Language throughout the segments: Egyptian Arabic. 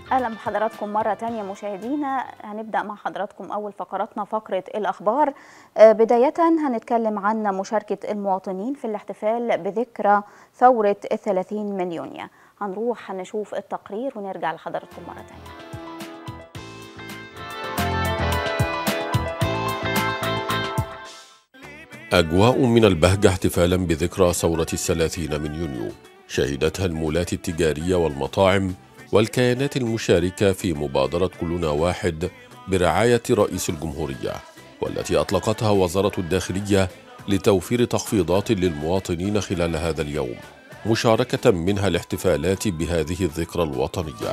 اهلا بحضراتكم مره تانية مشاهدينا هنبدا مع حضراتكم اول فقراتنا فقره الاخبار بدايه هنتكلم عن مشاركه المواطنين في الاحتفال بذكرى ثوره 30 من يونيو هنروح نشوف التقرير ونرجع لحضراتكم مره تانية أجواء من البهجة احتفالا بذكرى ثورة الثلاثين من يونيو شهدتها المولات التجارية والمطاعم والكيانات المشاركة في مبادرة كلنا واحد برعاية رئيس الجمهورية والتي أطلقتها وزارة الداخلية لتوفير تخفيضات للمواطنين خلال هذا اليوم مشاركة منها الاحتفالات بهذه الذكرى الوطنية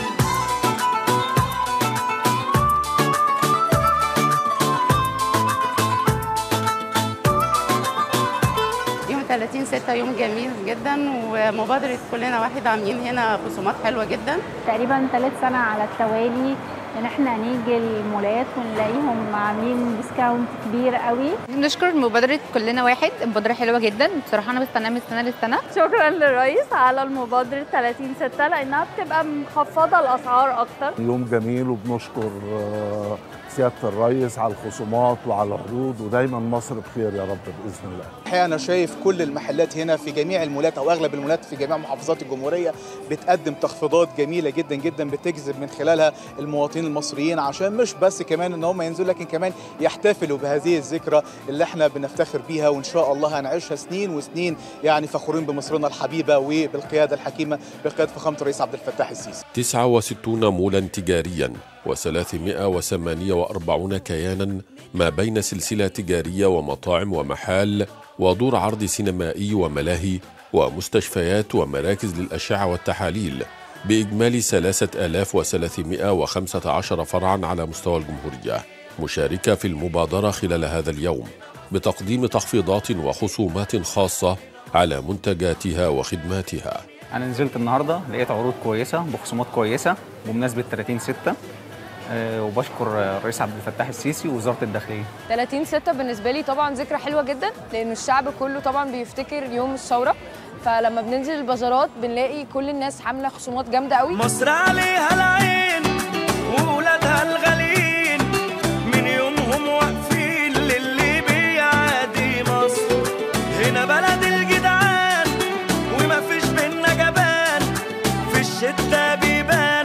يوم 30 6 يوم جميل جدا ومبادرة كلنا واحد عاملين هنا خصومات حلوة جدا تقريبا ثالث سنة على التوالي ان احنا نيجي المولات ونلاقيهم عاملين ديسكاونت كبير قوي بنشكر مبادرة كلنا واحد مبادرة حلوة جدا بصراحة أنا بستناها من سنة للسنة شكرا للرئيس على المبادرة 30 6 لأنها بتبقى مخفضة الأسعار أكتر يوم جميل وبنشكر سياده الرئيس على الخصومات وعلى العروض ودايما مصر بخير يا رب باذن الله. الحقيقه انا شايف كل المحلات هنا في جميع المولات او اغلب المولات في جميع محافظات الجمهوريه بتقدم تخفيضات جميله جدا جدا بتجذب من خلالها المواطنين المصريين عشان مش بس كمان ان هم ينزلوا لكن كمان يحتفلوا بهذه الذكرى اللي احنا بنفتخر بيها وان شاء الله هنعيشها سنين وسنين يعني فخورين بمصرنا الحبيبه وبالقياده الحكيمه بقياده فخامه الرئيس عبد الفتاح السيسي. 69 مولا تجاريا و348 كيانا ما بين سلسلة تجارية ومطاعم ومحال ودور عرض سينمائي وملاهي ومستشفيات ومراكز للأشعة والتحاليل بإجمالي 3315 فرعا على مستوى الجمهورية مشاركة في المبادرة خلال هذا اليوم بتقديم تخفيضات وخصومات خاصة على منتجاتها وخدماتها أنا نزلت النهاردة لقيت عروض كويسة بخصومات كويسة بمناسبة 30 6 وبشكر الرئيس عبد الفتاح السيسي ووزاره الداخليه 30 6 بالنسبه لي طبعا ذكرى حلوه جدا لان الشعب كله طبعا بيفتكر يوم الثوره فلما بننزل البازارات بنلاقي كل الناس عامله خصومات جامده قوي مصر عليها العين وولادها الغاليين من يومهم واقفين للي بيعادي مصر هنا بلد الجدعان وما فيش بينا جبان في الشده بيبان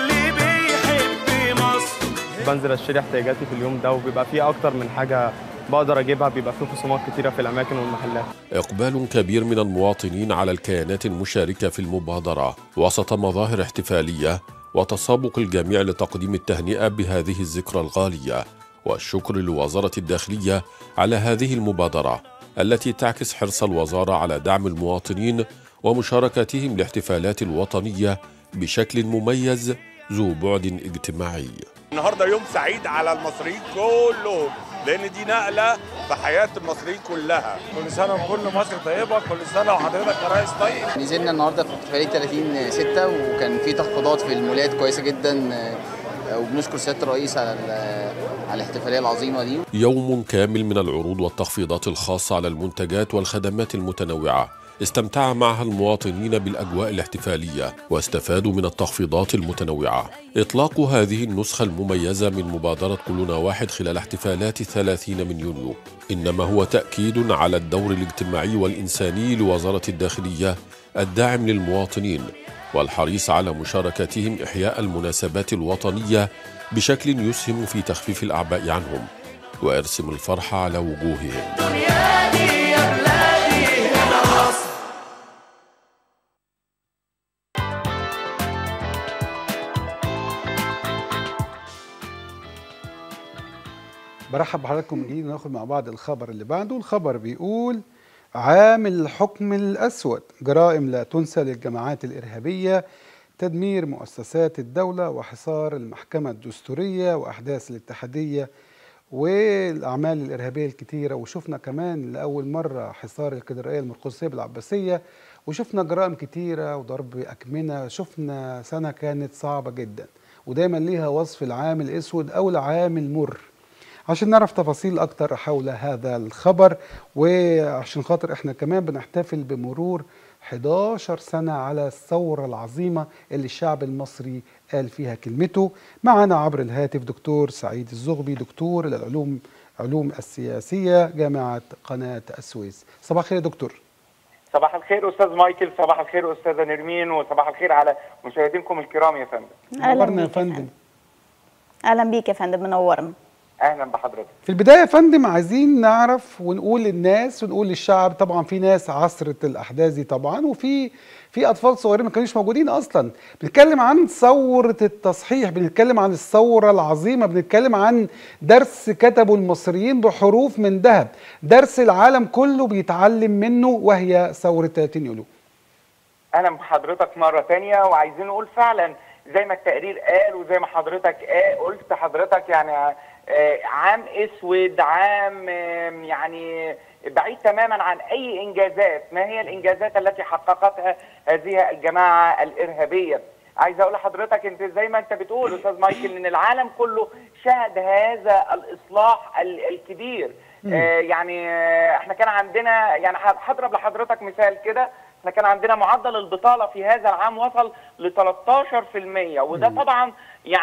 بنزل اشتري احتياجاتي في اليوم ده وبيبقى فيه اكتر من حاجه بقدر اجيبها بيبقى فيه خصومات كتيره في الاماكن والمحلات. اقبال كبير من المواطنين على الكيانات المشاركه في المبادره وسط مظاهر احتفاليه وتسابق الجميع لتقديم التهنئه بهذه الذكرى الغاليه والشكر لوزاره الداخليه على هذه المبادره التي تعكس حرص الوزاره على دعم المواطنين ومشاركتهم الاحتفالات الوطنيه بشكل مميز ذو بعد اجتماعي. النهارده يوم سعيد على المصريين كلهم لان دي نقله في حياه المصريين كلها كل سنه وكل مصر طيبه كل سنه وحضرتك يا ريس طيب نزلنا النهارده في احتفاليه 30 6 وكان في تخفيضات في المولات كويسه جدا وبنشكر سياده الرئيس على على الاحتفاليه العظيمه دي يوم كامل من العروض والتخفيضات الخاصه على المنتجات والخدمات المتنوعه استمتع معها المواطنين بالاجواء الاحتفاليه واستفادوا من التخفيضات المتنوعه. اطلاق هذه النسخه المميزه من مبادره كلنا واحد خلال احتفالات الثلاثين من يونيو انما هو تاكيد على الدور الاجتماعي والانساني لوزاره الداخليه الداعم للمواطنين والحريص على مشاركتهم احياء المناسبات الوطنيه بشكل يسهم في تخفيف الاعباء عنهم ويرسم الفرح على وجوههم. برحب بحضراتكم من جديد وناخد مع بعض الخبر اللي بعده الخبر بيقول عام الحكم الأسود جرائم لا تنسى للجماعات الإرهابية تدمير مؤسسات الدولة وحصار المحكمة الدستورية وأحداث الاتحادية والأعمال الإرهابية الكتيرة وشفنا كمان لأول مرة حصار الكاتدرائية المرقسية بالعباسية وشفنا جرائم كتيرة وضرب أكمنة شفنا سنة كانت صعبة جدا ودايما ليها وصف العام الأسود أو العام المر عشان نعرف تفاصيل أكتر حول هذا الخبر وعشان خاطر احنا كمان بنحتفل بمرور 11 سنة على الثورة العظيمة اللي الشعب المصري قال فيها كلمته معنا عبر الهاتف دكتور سعيد الزغبي دكتور العلوم علوم السياسية جامعة قناة السويس صباح الخير يا دكتور صباح الخير استاذ مايكل صباح الخير استاذه نرمين وصباح الخير على مشاهدينكم الكرام يا فندم أهلا نورنا يا بيك يا فندم اهلا بيك يا فندم منورنا اهلا بحضرتك في البداية يا فندم عايزين نعرف ونقول للناس ونقول للشعب طبعا في ناس عصرت الأحداث دي طبعا وفي في أطفال صغيرين ما كانوش موجودين أصلا بنتكلم عن ثورة التصحيح بنتكلم عن الثورة العظيمة بنتكلم عن درس كتبه المصريين بحروف من ذهب درس العالم كله بيتعلم منه وهي ثورة 30 يوليو اهلا بحضرتك مره تانية وعايزين نقول فعلا زي ما التقرير قال وزي ما حضرتك قال قلت حضرتك يعني آه، عام اسود عام آم، يعني بعيد تماما عن اي انجازات ما هي الانجازات التي حققتها هذه الجماعه الارهابيه عايز اقول لحضرتك انت زي ما انت بتقول استاذ مايكل ان العالم كله شهد هذا الاصلاح ال- الكبير مم. آه، يعني آه، احنا كان عندنا يعني ه- هضرب لحضرتك مثال كده احنا كان عندنا معدل البطاله في هذا العام وصل ل 13% وده طبعا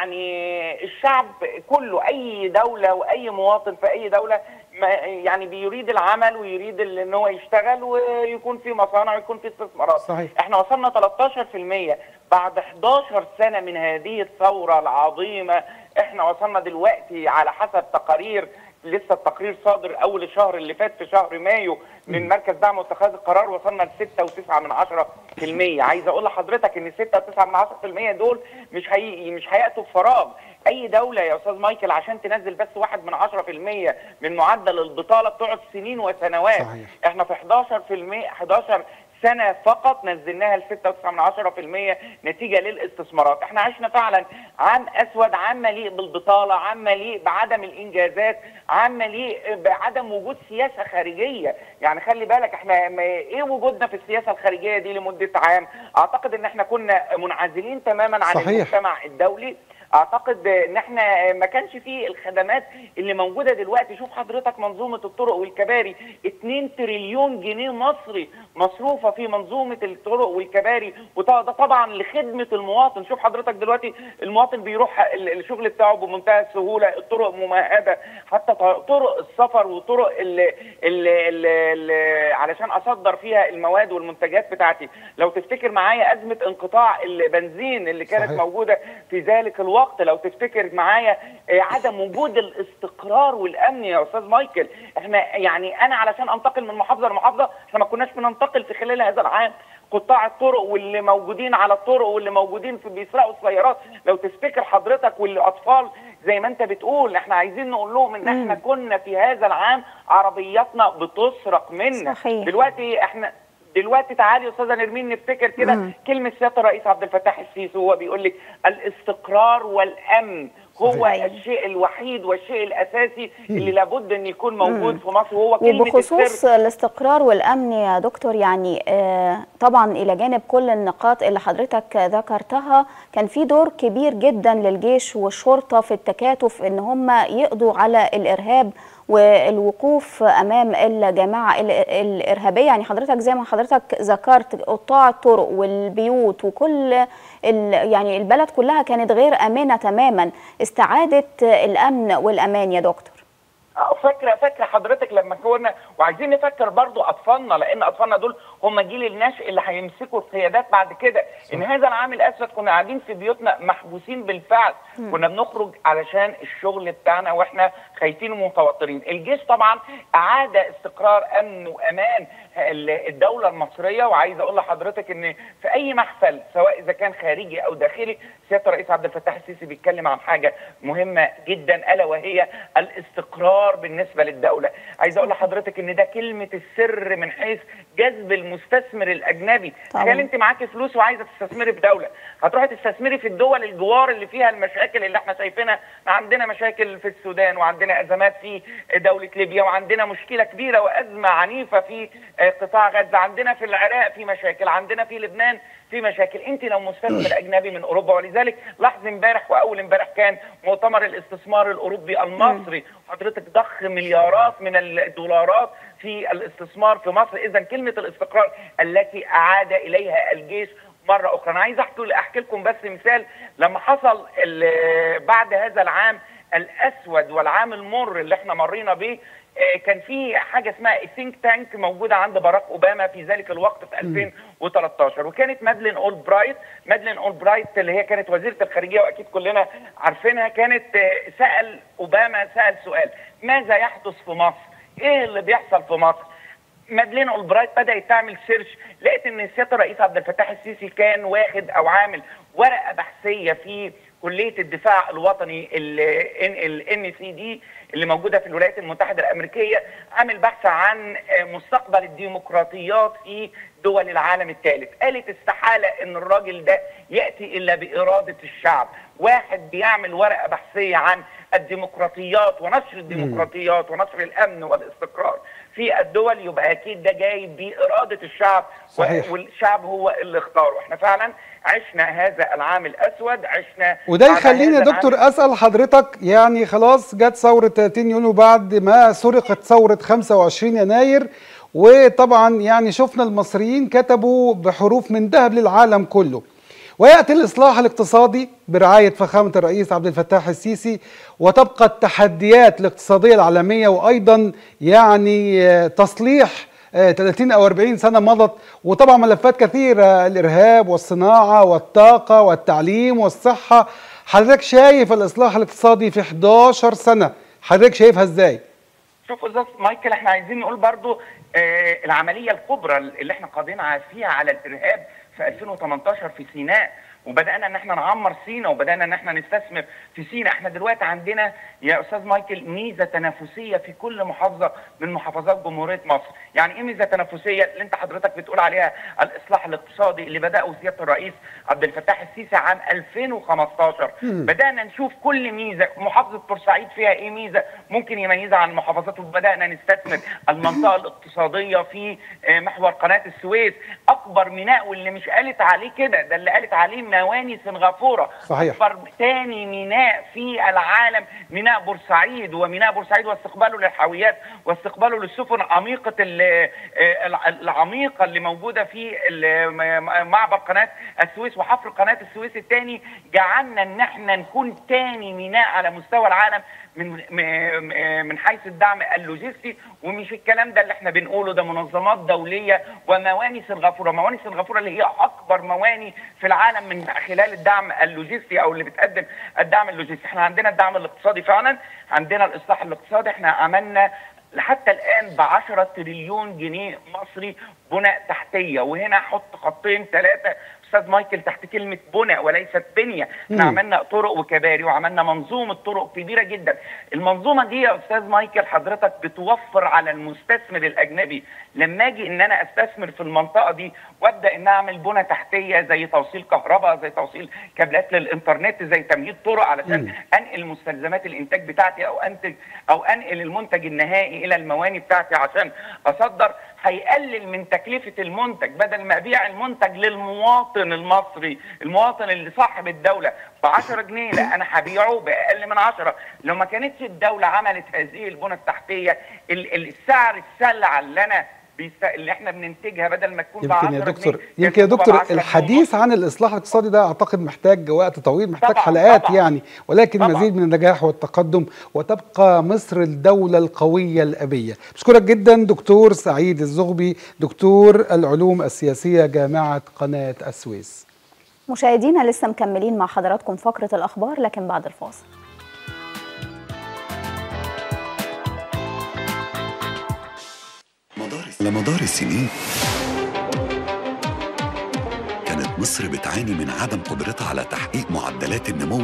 يعني الشعب كله اي دوله واي مواطن في اي دوله ما يعني بيريد العمل ويريد ال- ان هو يشتغل ويكون في مصانع ويكون في استثمارات صحيح. احنا وصلنا 13% بعد 11 سنه من هذه الثوره العظيمه احنا وصلنا دلوقتي على حسب تقارير لسه التقرير صادر اول الشهر اللي فات في شهر مايو من مركز دعم واتخاذ القرار وصلنا ل 6.9 من 10% عايز اقول لحضرتك ان 6.9 من 10% دول مش هي مش هياتوا بفراغ اي دوله يا استاذ مايكل عشان تنزل بس واحد من 10% من معدل البطاله بتقعد سنين وسنوات صحيح. احنا في 11% 11 سنه فقط نزلناها ل 6.9 من 10% نتيجه للاستثمارات احنا عشنا فعلا عام اسود عام مليء بالبطاله عام مليء بعدم الانجازات عام مليء بعدم وجود سياسه خارجيه يعني خلي بالك احنا ما- ايه وجودنا في السياسه الخارجيه دي لمده عام اعتقد ان احنا كنا منعزلين تماما عن صحيح. المجتمع الدولي اعتقد ان احنا ما كانش فيه الخدمات اللي موجوده دلوقتي شوف حضرتك منظومه الطرق والكباري 2 تريليون جنيه مصري مصروفه في منظومه الطرق والكباري وده ده طبعا لخدمه المواطن شوف حضرتك دلوقتي المواطن بيروح ال- الشغل بتاعه بمنتهى السهوله الطرق ممهده حتى ط- طرق السفر وطرق ال ال ال ال علشان اصدر فيها المواد والمنتجات بتاعتي لو تفتكر معايا ازمه انقطاع البنزين اللي كانت صحيح. موجوده في ذلك الوقت لو تفتكر معايا آه، عدم وجود الاستقرار والامن يا استاذ مايكل احنا يعني انا علشان انتقل من محافظه لمحافظه احنا ما كناش بننتقل في خلال هذا العام قطاع الطرق واللي موجودين على الطرق واللي موجودين في بيسرقوا السيارات لو تفتكر حضرتك واللي اطفال زي ما انت بتقول احنا عايزين نقول لهم ان احنا كنا في هذا العام عربياتنا بتسرق منا صحيح. دلوقتي احنا دلوقتي تعالي يا استاذه نرمين نفتكر كده مم. كلمه سياده الرئيس عبد الفتاح السيسي وهو بيقول لك الاستقرار والامن هو صحيح. الشيء الوحيد والشيء الاساسي اللي لابد ان يكون موجود في مصر وهو كلمه وبخصوص السر الاستقرار والامن يا دكتور يعني آه، طبعا الى جانب كل النقاط اللي حضرتك ذكرتها كان في دور كبير جدا للجيش والشرطه في التكاتف ان هم يقضوا على الارهاب والوقوف امام الجماعه ال- الارهابيه يعني حضرتك زي ما حضرتك ذكرت قطاع الطرق والبيوت وكل ال- يعني البلد كلها كانت غير امنه تماما استعادت الامن والامان يا دكتور آه، فاكره فاكره حضرتك لما كنا وعايزين نفكر برضو اطفالنا لان اطفالنا دول هم جيل النشء اللي هيمسكوا القيادات بعد كده ان هذا العام الاسود كنا قاعدين في بيوتنا محبوسين بالفعل مم. كنا بنخرج علشان الشغل بتاعنا واحنا خايفين ومتوترين الجيش طبعا اعاد استقرار امن وامان ال- الدوله المصريه وعايز اقول لحضرتك ان في اي محفل سواء اذا كان خارجي او داخلي سياده الرئيس عبد الفتاح السيسي بيتكلم عن حاجه مهمه جدا الا وهي الاستقرار بالنسبه للدوله عايز اقول لحضرتك ان ده كلمه السر من حيث جذب المستثمر الاجنبي طبعاً. تخيل انت معاكي فلوس وعايزه تستثمري في دوله هتروحي تستثمري في الدول الجوار اللي فيها المشاكل اللي احنا شايفينها عندنا مشاكل في السودان وعندنا ازمات في دوله ليبيا وعندنا مشكله كبيره وازمه عنيفه في آه، قطاع غزه عندنا في العراق في مشاكل عندنا في لبنان في مشاكل انت لو مستثمر اجنبي من اوروبا ولذلك لاحظ امبارح واول امبارح كان مؤتمر الاستثمار الاوروبي المصري حضرتك ضخ مليارات من الدولارات في الاستثمار في مصر اذا كلمه الاستقرار التي اعاد اليها الجيش مره اخرى انا عايز احكي احكي لكم بس مثال لما حصل ال- بعد هذا العام الاسود والعام المر اللي احنا مرينا به آه، كان في حاجه اسمها ثينك تانك موجوده عند باراك اوباما في ذلك الوقت في 2013 وكانت مادلين اول برايت مادلين اول برايت اللي هي كانت وزيره الخارجيه واكيد كلنا عارفينها كانت آه، سال اوباما سال سؤال ماذا يحدث في مصر؟ ايه اللي بيحصل في مصر؟ مادلين اولبرايت بدات تعمل سيرش لقيت ان سياده الرئيس عبد الفتاح السيسي كان واخد او عامل ورقه بحثيه في كليه الدفاع الوطني الان سي دي اللي موجوده في الولايات المتحده الامريكيه عامل بحث عن آه، مستقبل الديمقراطيات في دول العالم الثالث قالت استحاله ان الراجل ده ياتي الا باراده الشعب واحد بيعمل ورقه بحثيه عن الديمقراطيات ونشر الديمقراطيات ونشر الامن والاستقرار في الدول يبقى اكيد ده جاي باراده الشعب و- صحيح. والشعب هو اللي اختاره احنا فعلا عشنا هذا العام الاسود عشنا وده بعد يخليني يا هذا دكتور العام- اسال حضرتك يعني خلاص جت ثوره 30 يونيو بعد ما سرقت ثوره 25 يناير وطبعا يعني شفنا المصريين كتبوا بحروف من ذهب للعالم كله وياتي الاصلاح الاقتصادي برعايه فخامه الرئيس عبد الفتاح السيسي وتبقى التحديات الاقتصاديه العالميه وايضا يعني آه، تصليح آه، 30 او 40 سنه مضت وطبعا ملفات كثيره الارهاب والصناعه والطاقه والتعليم والصحه حضرتك شايف الاصلاح الاقتصادي في 11 سنه حضرتك شايفها ازاي شوف استاذ مايكل احنا عايزين نقول برضو آه العمليه الكبرى اللي احنا قضينا فيها على الارهاب في 2018 في سيناء وبدانا ان احنا نعمر سيناء وبدانا ان احنا نستثمر في سيناء احنا دلوقتي عندنا يا استاذ مايكل ميزه تنافسيه في كل محافظه من محافظات جمهوريه مصر يعني ايه ميزه تنافسيه اللي انت حضرتك بتقول عليها الاصلاح الاقتصادي اللي بداه سياده الرئيس عبد الفتاح السيسي عام 2015 مم. بدانا نشوف كل ميزه محافظه بورسعيد فيها ايه ميزه ممكن يميزها عن المحافظات وبدانا نستثمر المنطقه الاقتصاديه في آه، محور قناه السويس اكبر ميناء واللي مش قالت عليه كده ده اللي قالت عليه مواني سنغافوره صحيح. اكبر تاني ميناء في العالم ميناء بورسعيد وميناء بورسعيد واستقباله للحاويات واستقباله للسفن عميقه ال- آه، الع- العميقه اللي موجوده في ال- م- معبر قناه السويس وحفر قناه السويس الثاني جعلنا ان احنا نكون تاني ميناء على مستوى العالم من م- م- من حيث الدعم اللوجستي ومش الكلام ده اللي احنا بنقوله ده منظمات دوليه ومواني سنغافوره، مواني سنغافوره اللي هي اكبر مواني في العالم من خلال الدعم اللوجستي او اللي بتقدم الدعم اللوجستي، احنا عندنا الدعم الاقتصادي فعلا، عندنا الاصلاح الاقتصادي، احنا عملنا حتى الان ب 10 تريليون جنيه مصري بناء تحتيه وهنا احط خطين ثلاثه استاذ مايكل تحت كلمه بناء وليست بنيه احنا مم. عملنا طرق وكباري وعملنا منظومه طرق كبيره جدا المنظومه دي يا استاذ مايكل حضرتك بتوفر على المستثمر الاجنبي لما اجي ان انا استثمر في المنطقه دي وابدا ان اعمل بنى تحتيه زي توصيل كهرباء زي توصيل كابلات للانترنت زي تمهيد طرق علشان مم. انقل مستلزمات الانتاج بتاعتي او انتج او انقل المنتج النهائي الى المواني بتاعتي عشان اصدر هيقلل من تكلفه المنتج بدل ما ابيع المنتج للمواطن المصري المواطن اللي صاحب الدوله ب 10 جنيه لا انا هبيعه باقل من 10 لو ما كانتش الدوله عملت هذه البنى التحتيه ال- ال- السعر السلعه اللي انا بيست... اللي احنا بننتجها بدل ما تكون ب 10 يمكن يا جنيه دكتور يمكن يا تبقى ب دكتور 10 جنيه الحديث عن الاصلاح الاقتصادي ده اعتقد محتاج وقت طويل محتاج طبعاً، حلقات طبعاً. يعني ولكن طبعاً. مزيد من النجاح والتقدم وتبقى مصر الدولة القوية الأبية بشكرك جدا دكتور سعيد الزغبي دكتور العلوم السياسية جامعة قناة السويس مشاهدينا لسه مكملين مع حضراتكم فقرة الأخبار لكن بعد الفاصل على مدار السنين كانت مصر بتعاني من عدم قدرتها على تحقيق معدلات النمو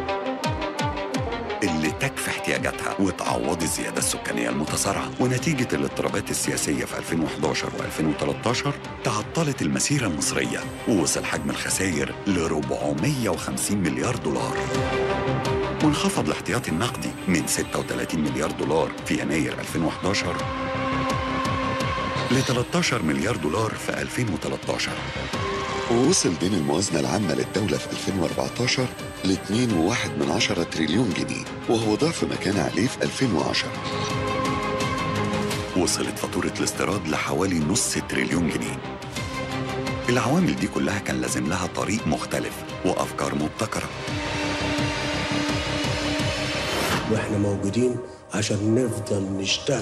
اللي تكفي احتياجاتها وتعوض الزيادة السكانية المتسارعة ونتيجة الاضطرابات السياسية في 2011 و2013 تعطلت المسيرة المصرية ووصل حجم الخسائر ل 450 مليار دولار وانخفض الاحتياطي النقدي من 36 مليار دولار في يناير 2011 ل 13 مليار دولار في 2013 ووصل دين الموازنة العامة للدولة في 2014 ل 2.1 تريليون جنيه وهو ضعف ما كان عليه في 2010 وصلت فاتورة الاستيراد لحوالي نص تريليون جنيه العوامل دي كلها كان لازم لها طريق مختلف وأفكار مبتكرة واحنا موجودين عشان نفضل نشتغل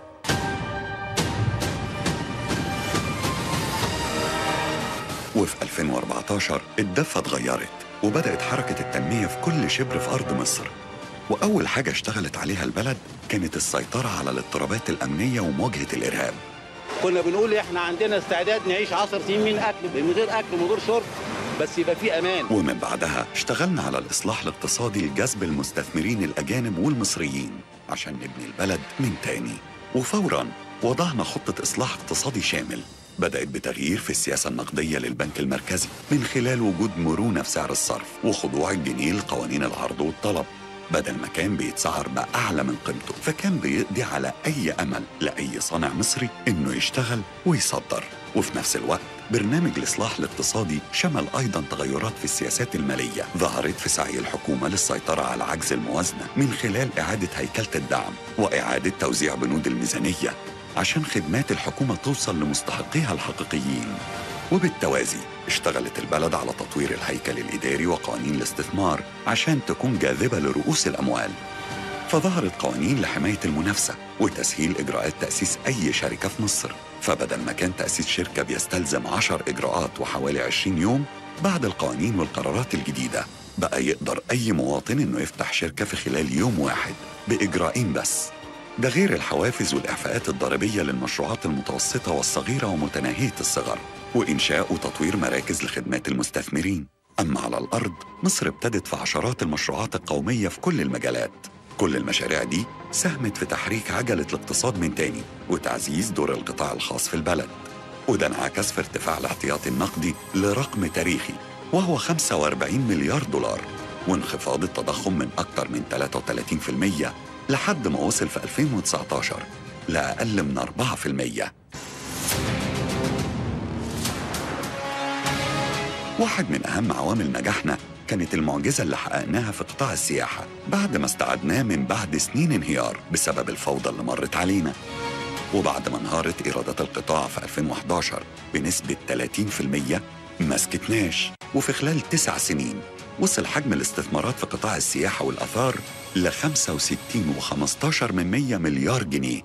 وفي 2014 الدفة اتغيرت وبدأت حركة التنمية في كل شبر في أرض مصر وأول حاجة اشتغلت عليها البلد كانت السيطرة على الاضطرابات الأمنية ومواجهة الإرهاب كنا بنقول احنا عندنا استعداد نعيش 10 سنين من اكل من غير اكل من غير شرب بس يبقى في امان ومن بعدها اشتغلنا على الإصلاح الاقتصادي لجذب المستثمرين الأجانب والمصريين عشان نبني البلد من تاني وفوراً وضعنا خطة إصلاح اقتصادي شامل بدأت بتغيير في السياسة النقدية للبنك المركزي من خلال وجود مرونة في سعر الصرف وخضوع الجنيه لقوانين العرض والطلب بدل ما كان بيتسعر بأعلى من قيمته فكان بيقضي على أي أمل لأي صانع مصري إنه يشتغل ويصدر وفي نفس الوقت برنامج الإصلاح الاقتصادي شمل أيضا تغيرات في السياسات المالية ظهرت في سعي الحكومة للسيطرة على عجز الموازنة من خلال إعادة هيكلة الدعم وإعادة توزيع بنود الميزانية عشان خدمات الحكومة توصل لمستحقيها الحقيقيين وبالتوازي اشتغلت البلد على تطوير الهيكل الإداري وقوانين الاستثمار عشان تكون جاذبة لرؤوس الأموال فظهرت قوانين لحماية المنافسة وتسهيل إجراءات تأسيس أي شركة في مصر فبدل ما كان تأسيس شركة بيستلزم 10 إجراءات وحوالي 20 يوم بعد القوانين والقرارات الجديدة بقى يقدر أي مواطن إنه يفتح شركة في خلال يوم واحد بإجراءين بس ده غير الحوافز والإعفاءات الضريبية للمشروعات المتوسطة والصغيرة ومتناهية الصغر وإنشاء وتطوير مراكز لخدمات المستثمرين أما على الأرض مصر ابتدت في عشرات المشروعات القومية في كل المجالات كل المشاريع دي ساهمت في تحريك عجلة الاقتصاد من تاني وتعزيز دور القطاع الخاص في البلد وده انعكس في ارتفاع الاحتياطي النقدي لرقم تاريخي وهو 45 مليار دولار وانخفاض التضخم من أكثر من 33% لحد ما وصل في 2019 لأقل من 4% واحد من أهم عوامل نجاحنا كانت المعجزة اللي حققناها في قطاع السياحة بعد ما استعدناه من بعد سنين انهيار بسبب الفوضى اللي مرت علينا وبعد ما انهارت إيرادات القطاع في 2011 بنسبة 30% ما سكتناش وفي خلال تسع سنين وصل حجم الاستثمارات في قطاع السياحة والآثار ل 65 و15 من 100 مليار جنيه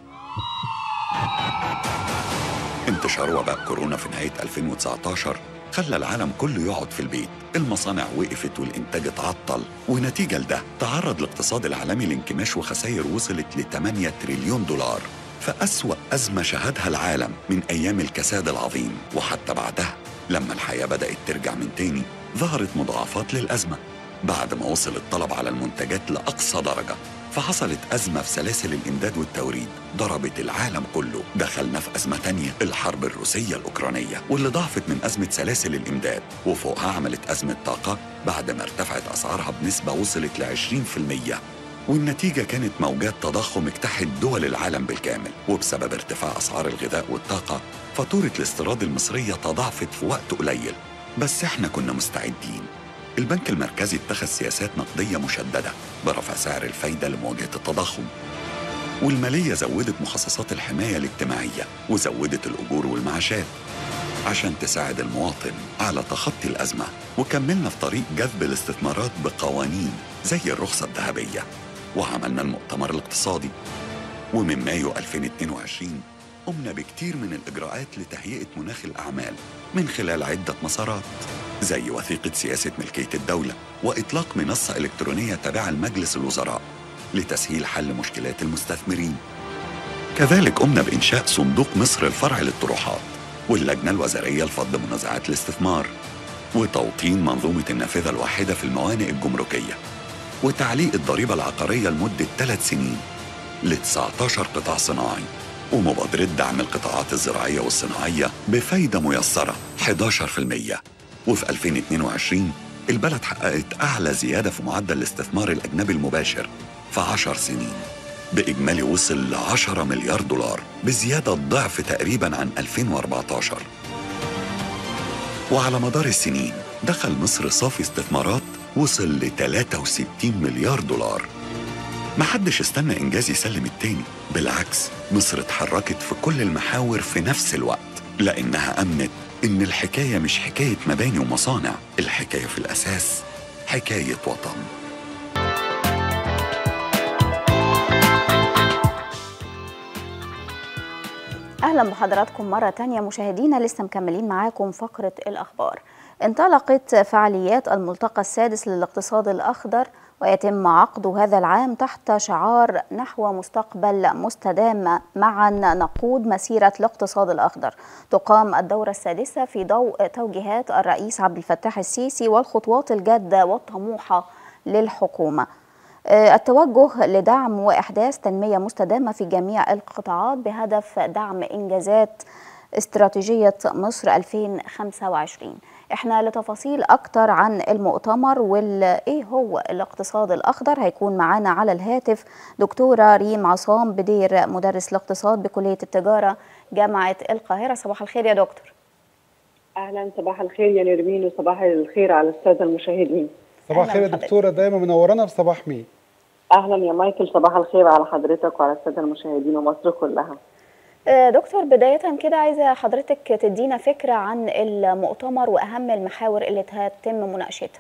انتشار وباء كورونا في نهاية 2019 خلى العالم كله يقعد في البيت المصانع وقفت والإنتاج اتعطل ونتيجة لده تعرض الاقتصاد العالمي لانكماش وخسائر وصلت ل 8 تريليون دولار فأسوأ أزمة شهدها العالم من أيام الكساد العظيم وحتى بعدها لما الحياة بدأت ترجع من تاني ظهرت مضاعفات للأزمة بعد ما وصل الطلب على المنتجات لأقصى درجة فحصلت أزمة في سلاسل الإمداد والتوريد ضربت العالم كله دخلنا في أزمة تانية الحرب الروسية الأوكرانية واللي ضعفت من أزمة سلاسل الإمداد وفوقها عملت أزمة طاقة بعد ما ارتفعت أسعارها بنسبة وصلت ل 20% والنتيجة كانت موجات تضخم اجتاحت دول العالم بالكامل وبسبب ارتفاع أسعار الغذاء والطاقة فاتورة الاستيراد المصرية تضاعفت في وقت قليل بس احنا كنا مستعدين البنك المركزي اتخذ سياسات نقدية مشددة برفع سعر الفايدة لمواجهة التضخم والمالية زودت مخصصات الحماية الاجتماعية وزودت الأجور والمعاشات عشان تساعد المواطن على تخطي الأزمة وكملنا في طريق جذب الاستثمارات بقوانين زي الرخصة الذهبية وعملنا المؤتمر الاقتصادي ومن مايو 2022 قمنا بكتير من الإجراءات لتهيئة مناخ الأعمال من خلال عدة مسارات زي وثيقة سياسة ملكية الدولة وإطلاق منصة إلكترونية تابعة لمجلس الوزراء لتسهيل حل مشكلات المستثمرين كذلك قمنا بإنشاء صندوق مصر الفرع للطروحات واللجنة الوزارية لفض منازعات الاستثمار وتوطين منظومة النافذة الواحدة في الموانئ الجمركية وتعليق الضريبة العقارية لمدة ثلاث سنين ل 19 قطاع صناعي ومبادرة دعم القطاعات الزراعية والصناعية بفايدة ميسرة 11% وفي 2022 البلد حققت أعلى زيادة في معدل الاستثمار الأجنبي المباشر في 10 سنين بإجمالي وصل ل 10 مليار دولار بزيادة ضعف تقريبا عن 2014 وعلى مدار السنين دخل مصر صافي استثمارات وصل ل 63 مليار دولار محدش استنى إنجاز يسلم التاني بالعكس مصر اتحركت في كل المحاور في نفس الوقت لأنها أمنت إن الحكاية مش حكاية مباني ومصانع الحكاية في الأساس حكاية وطن أهلا بحضراتكم مرة تانية مشاهدينا لسه مكملين معاكم فقرة الأخبار انطلقت فعاليات الملتقى السادس للاقتصاد الأخضر ويتم عقده هذا العام تحت شعار نحو مستقبل مستدام معا نقود مسيرة الاقتصاد الأخضر تقام الدورة السادسة في ضوء توجيهات الرئيس عبد الفتاح السيسي والخطوات الجادة والطموحة للحكومة التوجه لدعم وإحداث تنمية مستدامة في جميع القطاعات بهدف دعم إنجازات استراتيجية مصر 2025 احنا لتفاصيل اكتر عن المؤتمر وايه هو الاقتصاد الاخضر هيكون معانا على الهاتف دكتوره ريم عصام بدير مدرس الاقتصاد بكليه التجاره جامعه القاهره صباح الخير يا دكتور اهلا صباح الخير يا نرمين وصباح الخير على الساده المشاهدين صباح الخير يا دكتوره دايما منورانا بصباح مين اهلا يا مايكل صباح الخير على حضرتك وعلى الساده المشاهدين ومصر كلها دكتور بداية كده عايزة حضرتك تدينا فكرة عن المؤتمر وأهم المحاور اللي هتتم مناقشتها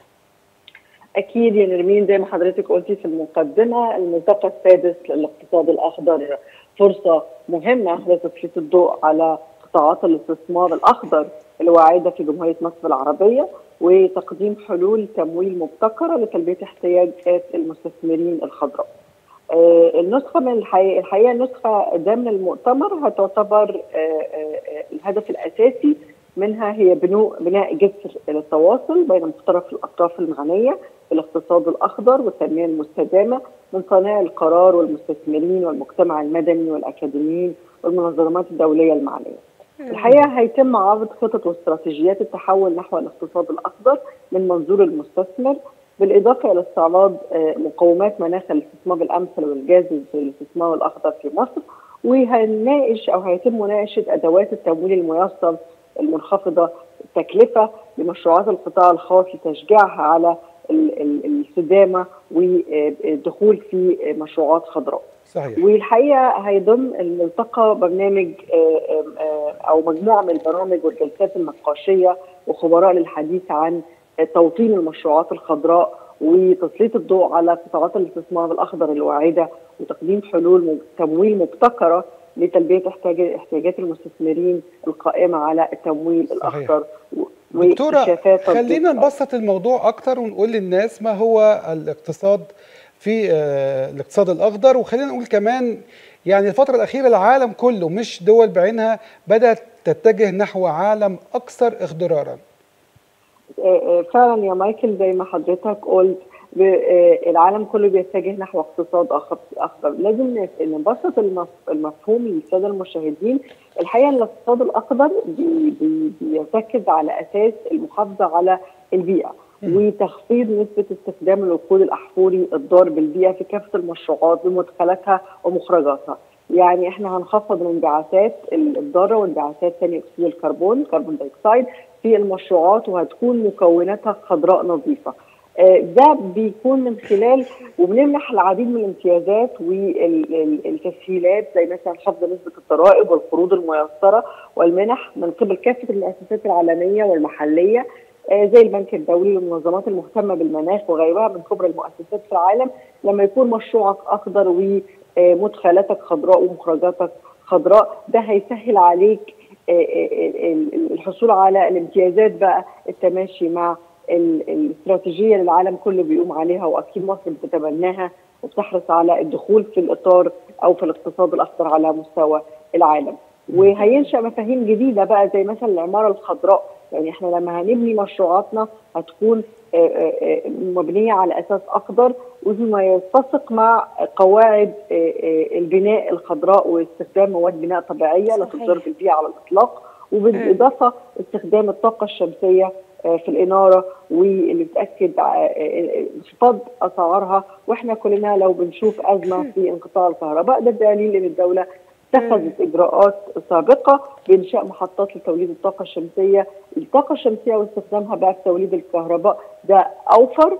أكيد يا نرمين زي ما حضرتك قلتي في المقدمة الملتقى السادس للاقتصاد الأخضر فرصة مهمة لتسليط الضوء على قطاعات الاستثمار الأخضر الواعدة في جمهورية مصر العربية وتقديم حلول تمويل مبتكرة لتلبية احتياجات المستثمرين الخضراء. النسخه من الحقيقه الحقيقه النسخه ده من المؤتمر هتعتبر الهدف الاساسي منها هي بناء بناء جسر للتواصل بين مختلف الاطراف المعنيه في الاقتصاد الاخضر والتنميه المستدامه من صانعي القرار والمستثمرين والمجتمع المدني والاكاديميين والمنظمات الدوليه المعنيه. الحقيقه هيتم عرض خطط واستراتيجيات التحول نحو الاقتصاد الاخضر من منظور المستثمر بالاضافه الى استعراض مقومات مناخ الاستثمار الامثل والجاذب للاستثمار الاخضر في مصر وهنناقش او هيتم مناقشه ادوات التمويل الميسر المنخفضه التكلفه لمشروعات القطاع الخاص لتشجيعها على الاستدامه والدخول في مشروعات خضراء. صحيح. والحقيقه هيضم الملتقى برنامج او مجموعه من البرامج والجلسات النقاشيه وخبراء للحديث عن توطين المشروعات الخضراء وتسليط الضوء على قطاعات الاستثمار الاخضر الواعده وتقديم حلول تمويل مبتكره لتلبيه احتياجات المستثمرين القائمه على التمويل صحيح. الاخضر دكتوره خلينا نبسط الموضوع اكتر ونقول للناس ما هو الاقتصاد في الاقتصاد الاخضر وخلينا نقول كمان يعني الفتره الاخيره العالم كله مش دول بعينها بدات تتجه نحو عالم اكثر اخضرارا فعلا يا مايكل زي ما حضرتك قلت العالم كله بيتجه نحو اقتصاد اخضر لازم نبسط المفهوم للساده المشاهدين الحقيقه ان الاقتصاد الاخضر بي بي بيرتكز على اساس المحافظه على البيئه وتخفيض نسبه استخدام الوقود الاحفوري الضار بالبيئه في كافه المشروعات بمدخلاتها ومخرجاتها يعني احنا هنخفض الانبعاثات الضاره وانبعاثات ثاني اكسيد الكربون كربون دايوكسيد في المشروعات وهتكون مكوناتها خضراء نظيفه ده بيكون من خلال وبنمنح العديد من الامتيازات والتسهيلات زي مثلا خفض نسبه الضرائب والقروض الميسره والمنح من قبل كافه المؤسسات العالميه والمحليه زي البنك الدولي والمنظمات المهتمه بالمناخ وغيرها من كبرى المؤسسات في العالم لما يكون مشروعك اخضر ومدخلاتك خضراء ومخرجاتك خضراء ده هيسهل عليك الحصول على الامتيازات بقى التماشي مع الاستراتيجيه اللي العالم كله بيقوم عليها واكيد مصر بتتبناها وبتحرص على الدخول في الاطار او في الاقتصاد الاخضر على مستوى العالم وهينشا مفاهيم جديده بقى زي مثلا العماره الخضراء يعني احنا لما هنبني مشروعاتنا هتكون مبنيه على اساس اخضر وما يتسق مع قواعد البناء الخضراء واستخدام مواد بناء طبيعيه لا تضر بالبيئه على الاطلاق وبالاضافه استخدام الطاقه الشمسيه آه، في الاناره واللي بتاكد ع- آه، انخفاض اسعارها واحنا كلنا لو بنشوف ازمه في انقطاع الكهرباء ده دليل ان الدوله اتخذت اجراءات سابقه بانشاء محطات لتوليد الطاقه الشمسيه، الطاقه الشمسيه واستخدامها بقى في توليد الكهرباء ده اوفر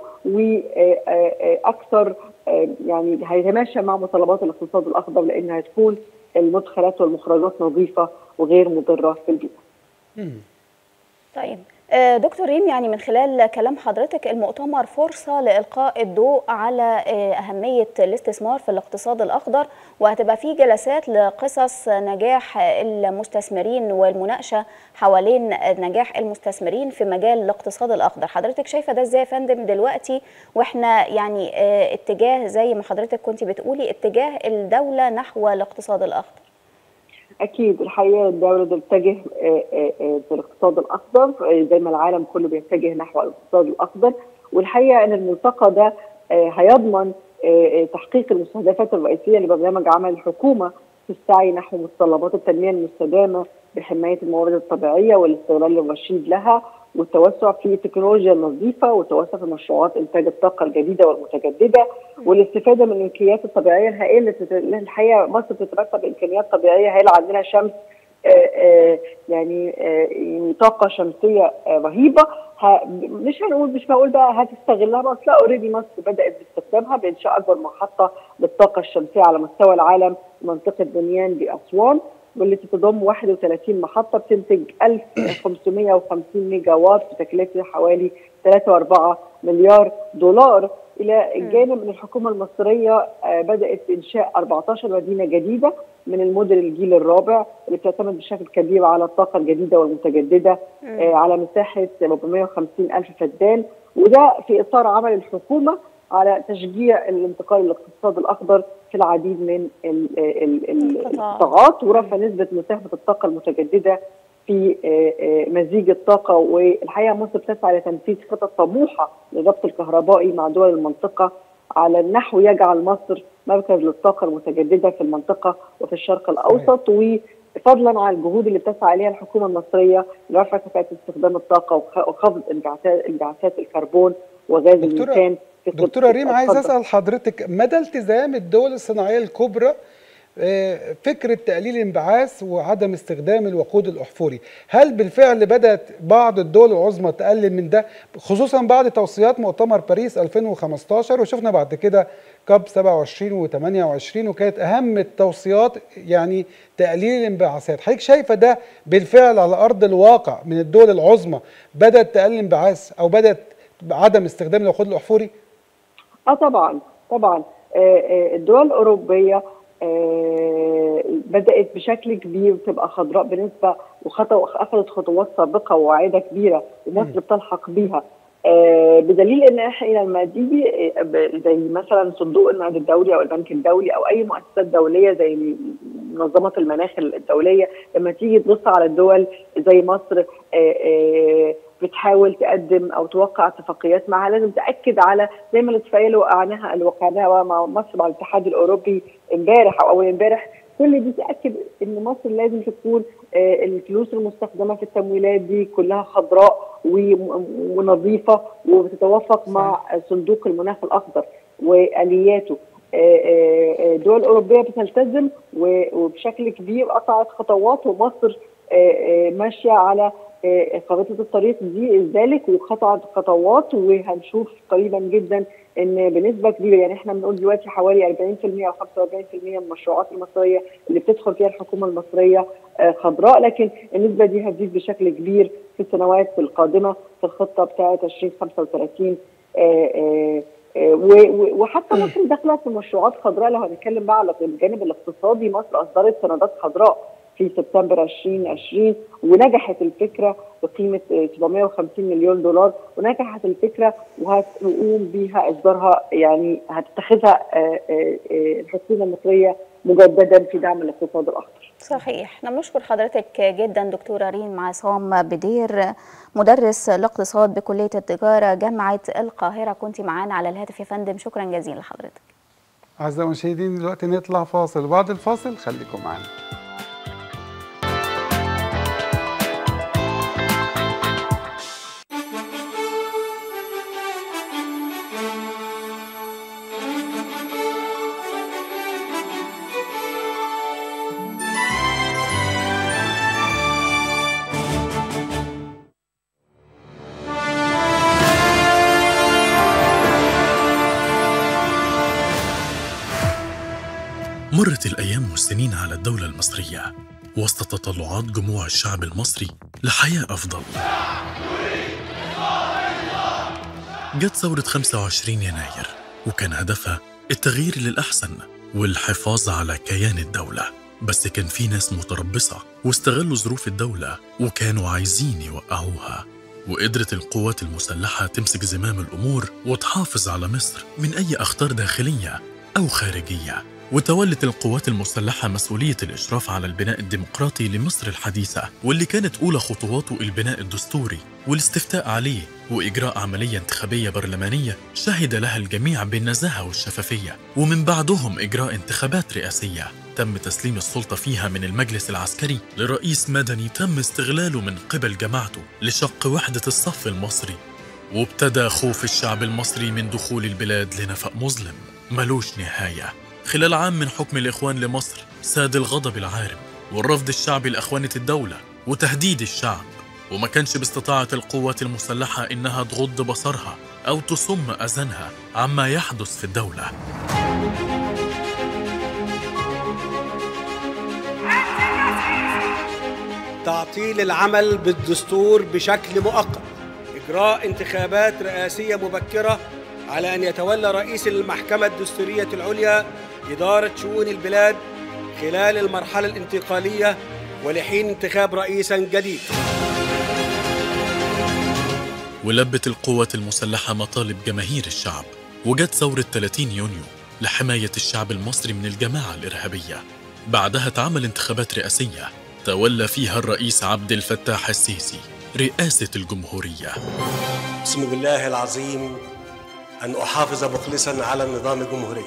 واكثر يعني هيتماشى مع متطلبات الاقتصاد الاخضر لان هتكون المدخلات والمخرجات نظيفه وغير مضره في البيئه. طيب آه، دكتور ريم يعني من خلال كلام حضرتك المؤتمر فرصة لإلقاء الضوء على آه، أهمية الاستثمار في الاقتصاد الأخضر وهتبقى فيه جلسات لقصص نجاح المستثمرين والمناقشة حوالين نجاح المستثمرين في مجال الاقتصاد الأخضر حضرتك شايفة ده ازاي يا فندم دلوقتي واحنا يعني آه، اتجاه زي ما حضرتك كنت بتقولي اتجاه الدولة نحو الاقتصاد الأخضر اكيد الحقيقه الدوله بتتجه آه، آه، آه، في الاقتصاد الاخضر آه، زي ما العالم كله بيتجه نحو الاقتصاد الاخضر والحقيقه ان الملتقى ده آه، هيضمن آه، آه، تحقيق المستهدفات الرئيسيه لبرنامج عمل الحكومه في السعي نحو متطلبات التنميه المستدامه بحمايه الموارد الطبيعيه والاستغلال الرشيد لها والتوسع في التكنولوجيا النظيفه والتوسع في مشروعات انتاج الطاقه الجديده والمتجدده والاستفاده من الامكانيات الطبيعيه الهائله اللي بتت- اللي الحقيقه مصر بتترتب بامكانيات طبيعيه هائله عندنا شمس آه، آه، يعني آه، يعني طاقه شمسيه آه، رهيبه ه- مش هنقول مش بقول بقى هتستغلها بس لا اوريدي مصر بدات باستخدامها بانشاء اكبر محطه للطاقه الشمسيه على مستوى العالم منطقه بنيان باسوان والتي تضم 31 محطه بتنتج 1550 ميجا وات بتكلفه حوالي 3.4 مليار دولار الى الجانب من الحكومه المصريه آه، بدات بانشاء 14 مدينه جديده من المدن الجيل الرابع اللي بتعتمد بشكل كبير على الطاقه الجديده والمتجدده آه، على مساحه 450 الف فدان وده في اطار عمل الحكومه على تشجيع الانتقال للاقتصاد الاخضر في العديد من ال- ال- ال- القطاعات ورفع نسبه مساهمه الطاقه المتجدده في آه، آه، مزيج الطاقه والحقيقه مصر بتسعى لتنفيذ خطط طموحه للربط الكهربائي مع دول المنطقه على النحو يجعل مصر مركز للطاقه المتجدده في المنطقه وفي الشرق الاوسط وفضلا عن الجهود اللي بتسعى اليها الحكومه المصريه لرفع كفاءه استخدام الطاقه وخ- وخفض انبعاثات انبعاثات الكربون وغاز دكتورة- الميثان في خط- دكتورة ريم عايز اتفضل. أسأل حضرتك مدى التزام الدول الصناعية الكبرى آه، فكرة تقليل الانبعاث وعدم استخدام الوقود الأحفوري هل بالفعل بدأت بعض الدول العظمى تقلل من ده خصوصا بعد توصيات مؤتمر باريس 2015 وشفنا بعد كده كاب 27 و28 وكانت أهم التوصيات يعني تقليل الانبعاثات حضرتك شايفة ده بالفعل على أرض الواقع من الدول العظمى بدأت تقلل الانبعاث أو بدأت عدم استخدام الوقود الأحفوري اه طبعا طبعا آه، آه، الدول الاوروبيه آه، بدات بشكل كبير تبقى خضراء بنسبه وخطو اخذت خطوات سابقه وواعده كبيره ومصر بتلحق بيها آه، بدليل ان احنا لما تيجي آه، ب- زي مثلا صندوق النقد الدولي او البنك الدولي او اي مؤسسات دوليه زي منظمه المناخ الدوليه لما تيجي تبص على الدول زي مصر آه، آه، بتحاول تقدم او توقع اتفاقيات معها لازم تاكد على زي ما الاتفاقيه اللي وقعناها اللي وقعناها مع مصر مع الاتحاد الاوروبي امبارح او اول امبارح كل دي تاكد ان مصر لازم تكون آه، الفلوس المستخدمه في التمويلات دي كلها خضراء وم- ونظيفه وبتتوافق مع صندوق المناخ الاخضر والياته آه، آه، آه، الدول الاوروبيه بتلتزم و- وبشكل كبير قطعت خطوات ومصر آه، آه، ماشيه على آه، خريطه الطريق دي ذلك وقطعت خطوات وهنشوف قريبا جدا ان بنسبه كبيره يعني احنا بنقول دلوقتي حوالي 40% او 45% من المشروعات المصريه اللي بتدخل فيها الحكومه المصريه آه، خضراء لكن النسبه دي هتزيد بشكل كبير في السنوات القادمه في الخطه بتاعه 2035 آه، آه، آه، و- و- وحتى مصر داخله في مشروعات خضراء لو هنتكلم بقى على الجانب الاقتصادي مصر اصدرت سندات خضراء في سبتمبر 2020 ونجحت الفكره بقيمه آه، 750 مليون دولار ونجحت الفكره وهتقوم بيها اصدارها يعني هتتخذها آه، آه، آه، الحكومه المصريه مجددا في دعم الاقتصاد الاخضر. صحيح احنا بنشكر حضرتك جدا دكتورة ريم عصام بدير مدرس الاقتصاد بكلية التجارة جامعة القاهرة كنت معانا على الهاتف يا فندم شكرا جزيلا لحضرتك أعزائي المشاهدين دلوقتي نطلع فاصل وبعد الفاصل خليكم معانا مرت الأيام والسنين على الدولة المصرية وسط تطلعات جموع الشعب المصري لحياة أفضل جت ثورة 25 يناير وكان هدفها التغيير للأحسن والحفاظ على كيان الدولة بس كان في ناس متربصة واستغلوا ظروف الدولة وكانوا عايزين يوقعوها وقدرت القوات المسلحة تمسك زمام الأمور وتحافظ على مصر من أي أخطار داخلية أو خارجية وتولت القوات المسلحة مسؤولية الإشراف على البناء الديمقراطي لمصر الحديثة واللي كانت أولى خطواته البناء الدستوري والاستفتاء عليه وإجراء عملية انتخابية برلمانية شهد لها الجميع بالنزاهة والشفافية ومن بعدهم إجراء انتخابات رئاسية تم تسليم السلطة فيها من المجلس العسكري لرئيس مدني تم استغلاله من قبل جماعته لشق وحدة الصف المصري وابتدى خوف الشعب المصري من دخول البلاد لنفق مظلم ملوش نهاية خلال عام من حكم الإخوان لمصر ساد الغضب العارم والرفض الشعبي لأخوانة الدولة وتهديد الشعب وما كانش باستطاعة القوات المسلحة إنها تغض بصرها أو تصم أذانها عما يحدث في الدولة تعطيل العمل بالدستور بشكل مؤقت إجراء انتخابات رئاسية مبكرة على أن يتولى رئيس المحكمة الدستورية العليا إدارة شؤون البلاد خلال المرحلة الانتقالية ولحين انتخاب رئيس جديد ولبت القوات المسلحة مطالب جماهير الشعب وجت ثورة 30 يونيو لحماية الشعب المصري من الجماعة الإرهابية بعدها اتعمل انتخابات رئاسية تولى فيها الرئيس عبد الفتاح السيسي رئاسة الجمهورية أقسم بالله العظيم أن أحافظ مخلصا على النظام الجمهوري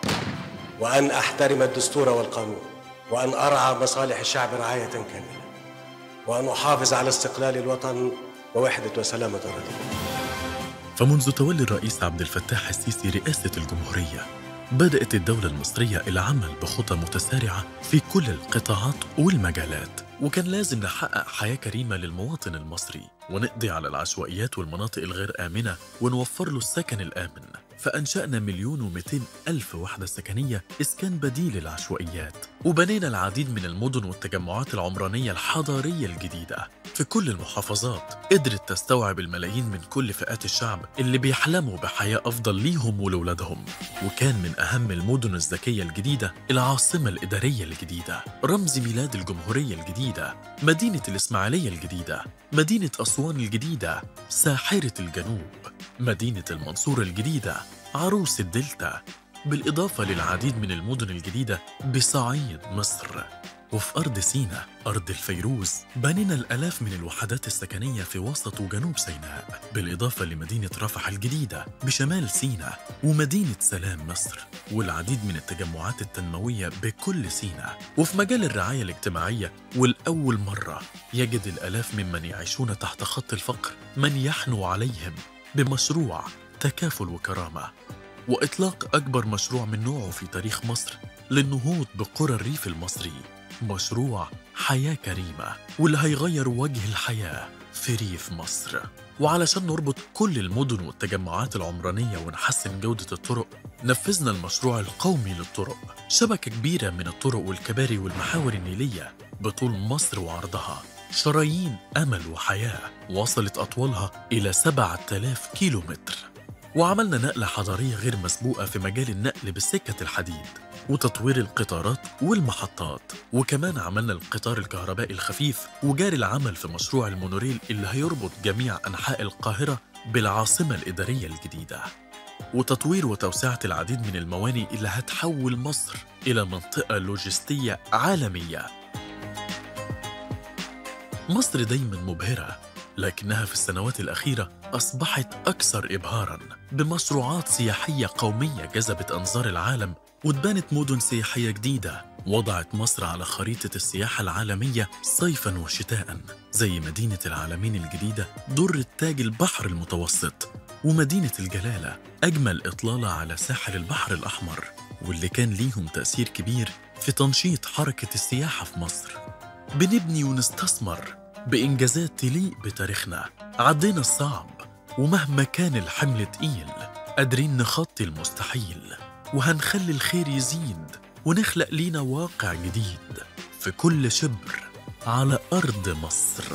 وأن أحترم الدستور والقانون وأن أرعى مصالح الشعب رعاية كاملة وأن أحافظ على استقلال الوطن ووحدة وسلامة الرضا فمنذ تولي الرئيس عبد الفتاح السيسي رئاسة الجمهورية بدأت الدولة المصرية العمل بخطى متسارعة في كل القطاعات والمجالات وكان لازم نحقق حياة كريمة للمواطن المصري ونقضي على العشوائيات والمناطق الغير آمنة ونوفر له السكن الآمن فأنشأنا مليون ومئتين ألف وحدة سكنية إسكان بديل العشوائيات وبنينا العديد من المدن والتجمعات العمرانية الحضارية الجديدة في كل المحافظات قدرت تستوعب الملايين من كل فئات الشعب اللي بيحلموا بحياة أفضل ليهم ولولادهم وكان من أهم المدن الذكية الجديدة العاصمة الإدارية الجديدة رمز ميلاد الجمهورية الجديدة مدينة الإسماعيلية الجديدة مدينة أسوان الجديدة ساحرة الجنوب مدينة المنصورة الجديدة عروس الدلتا بالإضافة للعديد من المدن الجديدة بصعيد مصر وفي أرض سيناء أرض الفيروز بنينا الآلاف من الوحدات السكنية في وسط وجنوب سيناء بالإضافة لمدينة رفح الجديدة بشمال سيناء ومدينة سلام مصر والعديد من التجمعات التنموية بكل سيناء وفي مجال الرعاية الاجتماعية والأول مرة يجد الآلاف ممن يعيشون تحت خط الفقر من يحنو عليهم بمشروع تكافل وكرامة وإطلاق أكبر مشروع من نوعه في تاريخ مصر للنهوض بقرى الريف المصري مشروع حياة كريمة واللي هيغير وجه الحياة في ريف مصر وعلشان نربط كل المدن والتجمعات العمرانية ونحسن جودة الطرق نفذنا المشروع القومي للطرق شبكة كبيرة من الطرق والكباري والمحاور النيلية بطول مصر وعرضها شرايين أمل وحياة وصلت أطولها إلى 7000 كيلو متر وعملنا نقلة حضارية غير مسبوقة في مجال النقل بالسكة الحديد وتطوير القطارات والمحطات وكمان عملنا القطار الكهربائي الخفيف وجاري العمل في مشروع المونوريل اللي هيربط جميع أنحاء القاهرة بالعاصمة الإدارية الجديدة وتطوير وتوسعة العديد من الموانئ اللي هتحول مصر إلى منطقة لوجستية عالمية مصر دايما مبهرة لكنها في السنوات الأخيرة أصبحت أكثر إبهاراً بمشروعات سياحية قومية جذبت أنظار العالم واتبنت مدن سياحية جديدة وضعت مصر على خريطة السياحة العالمية صيفاً وشتاءً زي مدينة العالمين الجديدة در تاج البحر المتوسط ومدينة الجلالة أجمل إطلالة على ساحل البحر الأحمر واللي كان ليهم تأثير كبير في تنشيط حركة السياحة في مصر بنبني ونستثمر بإنجازات تليق بتاريخنا عدينا الصعب ومهما كان الحمل تقيل قادرين نخطي المستحيل وهنخلي الخير يزيد ونخلق لينا واقع جديد في كل شبر على أرض مصر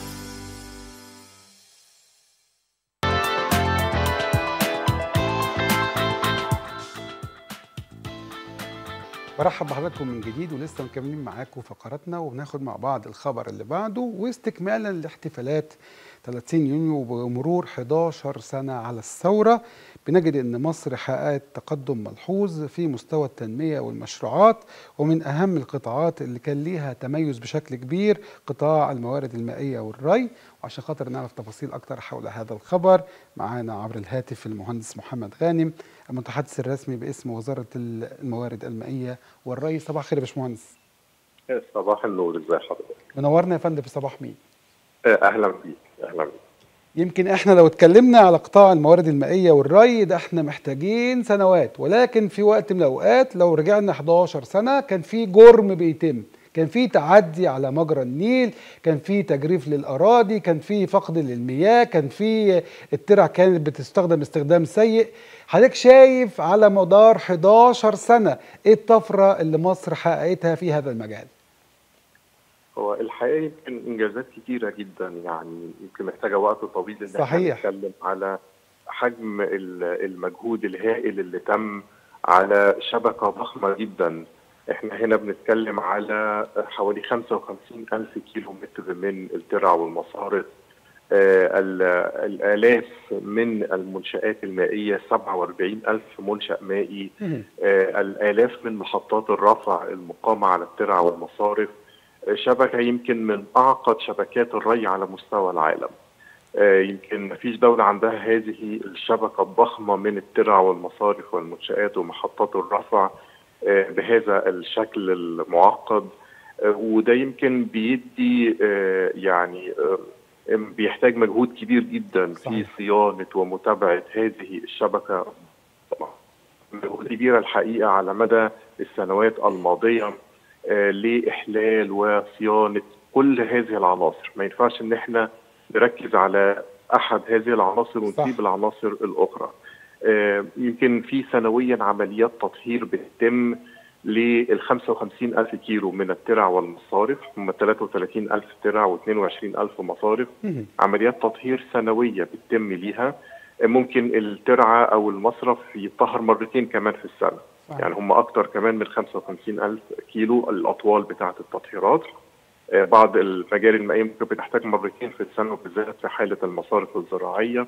برحب بحضراتكم من جديد ولسه مكملين معاكم فقراتنا وبناخد مع بعض الخبر اللي بعده واستكمالا لاحتفالات 30 يونيو ومرور 11 سنة على الثورة بنجد أن مصر حققت تقدم ملحوظ في مستوى التنمية والمشروعات ومن أهم القطاعات اللي كان ليها تميز بشكل كبير قطاع الموارد المائية والري وعشان خاطر نعرف تفاصيل أكتر حول هذا الخبر معانا عبر الهاتف المهندس محمد غانم المتحدث الرسمي باسم وزارة الموارد المائية والري صباح الخير يا باشمهندس صباح النور ازي حضرتك منورنا يا فندم في صباح مين اهلا بيك اهلا بيك يمكن احنا لو اتكلمنا على قطاع الموارد المائية والري ده احنا محتاجين سنوات ولكن في وقت من الاوقات لو رجعنا 11 سنة كان في جرم بيتم كان في تعدي على مجرى النيل كان في تجريف للأراضي كان في فقد للمياه كان في الترع كانت بتستخدم استخدام سيء حضرتك شايف على مدار 11 سنة ايه الطفرة اللي مصر حققتها في هذا المجال هو الحقيقه يمكن انجازات كتيره جدا يعني يمكن محتاجه وقت طويل ان صحيح. احنا نتكلم على حجم ال- المجهود الهائل اللي تم على شبكه ضخمه جدا احنا هنا بنتكلم على حوالي 55 ألف كيلو متر من الترع والمصارف آه، ال- الآلاف من المنشآت المائية 47 ألف منشأ مائي آه، الآلاف من محطات الرفع المقامة على الترع والمصارف آه، شبكة يمكن من أعقد شبكات الري على مستوى العالم آه، يمكن مفيش دولة عندها هذه الشبكة الضخمة من الترع والمصارف والمنشآت ومحطات الرفع آه، بهذا الشكل المعقد آه، وده يمكن بيدي آه، يعني آه، بيحتاج مجهود كبير جدا في صيانة ومتابعة هذه الشبكة مجهود كبير الحقيقة على مدى السنوات الماضية آه، لإحلال وصيانة كل هذه العناصر ما ينفعش إن احنا نركز على أحد هذه العناصر ونسيب العناصر الأخرى آه، يمكن في سنويا عمليات تطهير بتتم لل 55 ألف كيلو من الترع والمصارف هم 33 ألف ترع و22 ألف مصارف عمليات تطهير سنوية بتتم ليها آه، ممكن الترعة أو المصرف يطهر مرتين كمان في السنة يعني هم أكتر كمان من 55 ألف كيلو الأطوال بتاعة التطهيرات آه، بعض المجاري المائية ممكن بتحتاج مرتين في السنة وبالذات في حالة المصارف الزراعية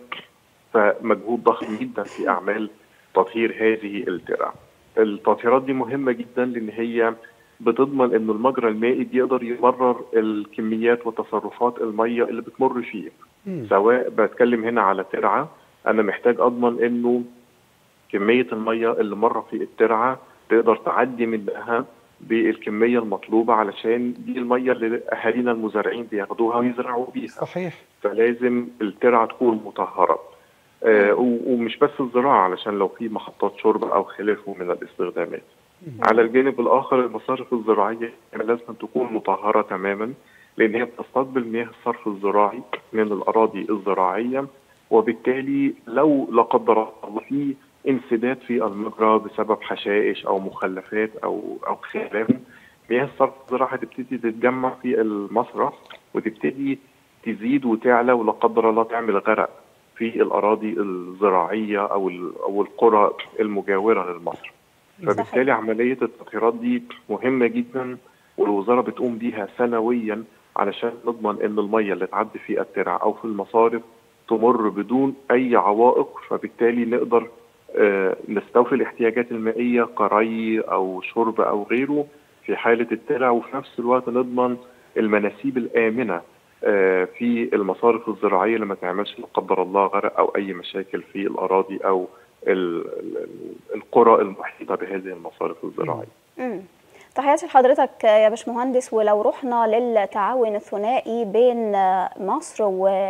فمجهود ضخم جدا في أعمال تطهير هذه الترع التطهيرات دي مهمة جدا لأن هي بتضمن أن المجرى المائي بيقدر يمرر الكميات وتصرفات المية اللي بتمر فيه سواء بتكلم هنا على ترعة أنا محتاج أضمن أنه كمية المية اللي مرة في الترعة تقدر تعدي منها بالكمية المطلوبة علشان دي المية اللي أهالينا المزارعين بياخدوها ويزرعوا بيها صحيح فلازم الترعة تكون مطهرة آه و- ومش بس الزراعة علشان لو في محطات شرب أو خلافه من الاستخدامات على الجانب الآخر المصارف الزراعية لازم تكون مطهرة تماما لأن هي بتستقبل مياه الصرف الزراعي من الأراضي الزراعية وبالتالي لو لا قدر الله في انسداد في المجرى بسبب حشائش أو مخلفات أو أو خلافه مياه الصرف الزراعي هتبتدي تتجمع في المصرف وتبتدي تزيد وتعلى ولا قدر الله تعمل غرق في الأراضي الزراعية أو ال- أو القرى المجاورة للمصرف فبالتالي عملية التطهيرات دي مهمة جدا والوزارة بتقوم بيها سنويا علشان نضمن ان المية اللي تعدي في الترع او في المصارف تمر بدون اي عوائق فبالتالي نقدر آه، نستوفي الاحتياجات المائية كري او شرب او غيره في حالة الترع وفي نفس الوقت نضمن المناسيب الآمنة آه، في المصارف الزراعية لما تعملش لا قدر الله غرق أو أي مشاكل في الأراضي أو ال- ال- القرى المحيطة بهذه المصارف الزراعية مم. تحياتي لحضرتك يا باشمهندس ولو رحنا للتعاون الثنائي بين مصر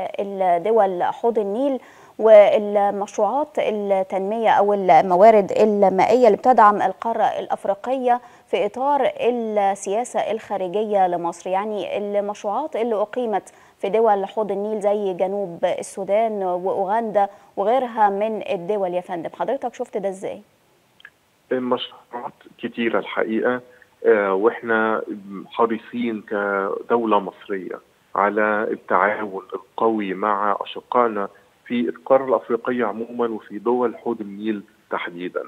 والدول حوض النيل والمشروعات التنمية أو الموارد المائية اللي بتدعم القارة الأفريقية في إطار السياسة الخارجية لمصر يعني المشروعات اللي أقيمت في دول حوض النيل زي جنوب السودان وأوغندا وغيرها من الدول يا فندم حضرتك شفت ده إزاي؟ مشروعات كتيرة الحقيقة آه، واحنا حريصين كدولة مصرية على التعاون القوي مع أشقائنا في القارة الأفريقية عموما وفي دول حوض النيل تحديدا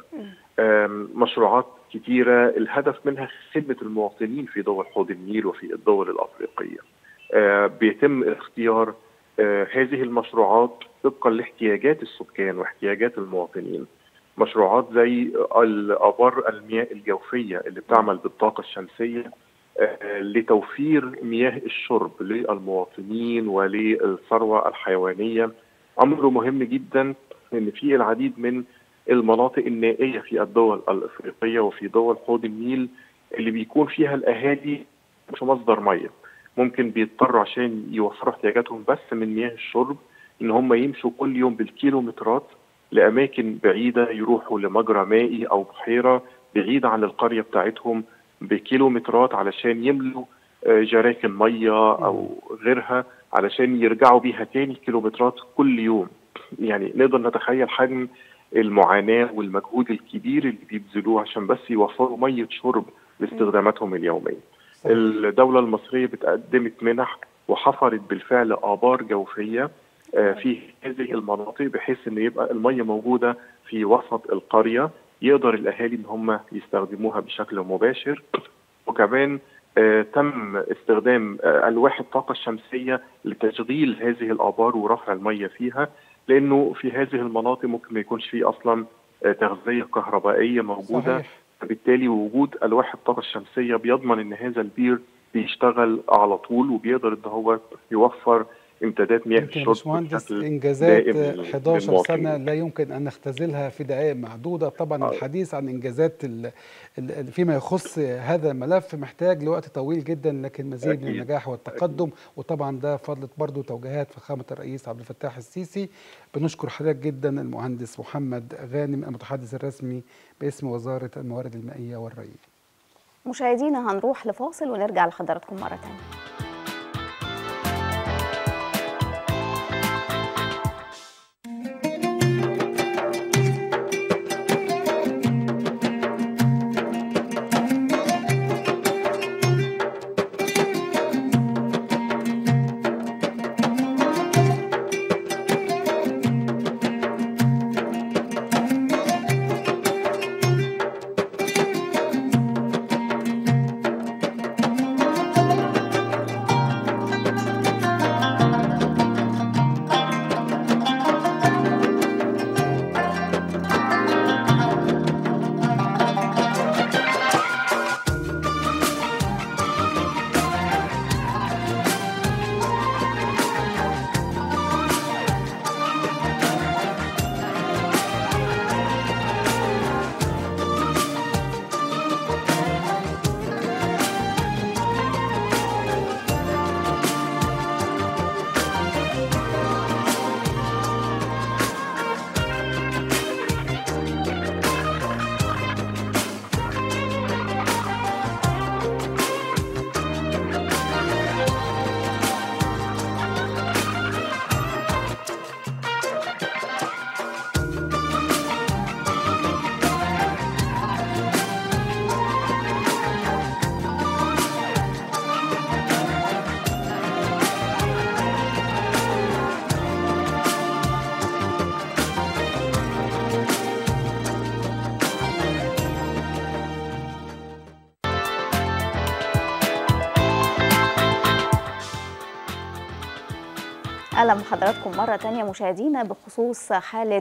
آم، مشروعات كتيرة الهدف منها خدمة المواطنين في دول حوض النيل وفي الدول الأفريقية آه، بيتم اختيار آه، هذه المشروعات طبقا لاحتياجات السكان واحتياجات المواطنين مشروعات زي الآبار المياه الجوفية اللي بتعمل بالطاقة الشمسية آه، لتوفير مياه الشرب للمواطنين وللثروة الحيوانية أمر مهم جدا إن في العديد من المناطق النائية في الدول الإفريقية وفي دول حوض النيل اللي بيكون فيها الأهالي مش مصدر مية ممكن بيضطروا عشان يوفروا احتياجاتهم بس من مياه الشرب إن هم يمشوا كل يوم بالكيلومترات لأماكن بعيدة يروحوا لمجرى مائي أو بحيرة بعيدة عن القرية بتاعتهم بكيلومترات علشان يملوا آه، جراكن مية أو غيرها علشان يرجعوا بيها تاني كيلومترات كل يوم يعني نقدر نتخيل حجم المعاناة والمجهود الكبير اللي بيبذلوه عشان بس يوفروا مية شرب لاستخداماتهم اليومية الدولة المصرية بتقدمت منح وحفرت بالفعل آبار جوفية آه، في هذه المناطق بحيث ان يبقى المية موجودة في وسط القرية يقدر الاهالي ان هم يستخدموها بشكل مباشر وكمان آه، تم استخدام آه، الواح الطاقة الشمسية لتشغيل هذه الآبار ورفع المية فيها لأنه في هذه المناطق ممكن ما يكونش فيه أصلا آه، تغذية كهربائية موجودة صحيح. فبالتالي وجود ألواح الطاقة الشمسية بيضمن إن هذا البير بيشتغل على طول وبيقدر إن هو يوفر امدادات مياه يمكن يا الشرب باشمهندس بشكل انجازات دائم لل- 11 للمواطنين. سنه لا يمكن ان نختزلها في دقائق معدوده طبعا الحديث عن انجازات ال- ال- فيما يخص هذا الملف محتاج لوقت طويل جدا لكن مزيد من أكيد. النجاح والتقدم وطبعا ده فضلة برضو توجيهات فخامه الرئيس عبد الفتاح السيسي بنشكر حضرتك جدا المهندس محمد غانم المتحدث الرسمي باسم وزاره الموارد المائيه والري مشاهدينا هنروح لفاصل ونرجع لحضراتكم مرة تانية اهلا بحضراتكم مره تانية مشاهدينا بخصوص حاله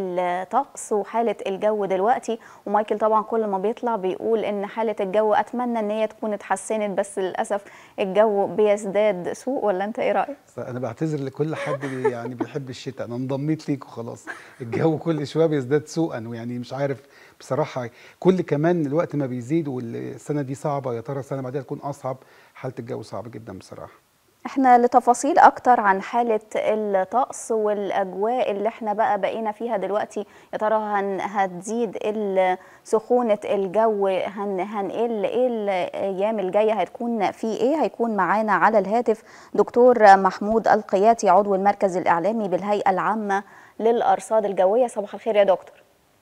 الطقس وحاله الجو دلوقتي ومايكل طبعا كل ما بيطلع بيقول ان حاله الجو اتمنى ان هي تكون اتحسنت بس للاسف الجو بيزداد سوء ولا انت ايه رايك انا بعتذر لكل حد بي يعني بيحب الشتاء انا انضميت ليك وخلاص الجو كل شويه بيزداد سوءا ويعني مش عارف بصراحه كل كمان الوقت ما بيزيد والسنه دي صعبه يا ترى السنه بعدها تكون اصعب حاله الجو صعبه جدا بصراحه احنا لتفاصيل اكتر عن حالة الطقس والاجواء اللي احنا بقى بقينا فيها دلوقتي يا ترى هن هتزيد ال- سخونة الجو هن هنقل ايه الايام الجاية هتكون في ايه هيكون معانا على الهاتف دكتور محمود القياتي عضو المركز الاعلامي بالهيئة العامة للارصاد الجوية صباح الخير يا دكتور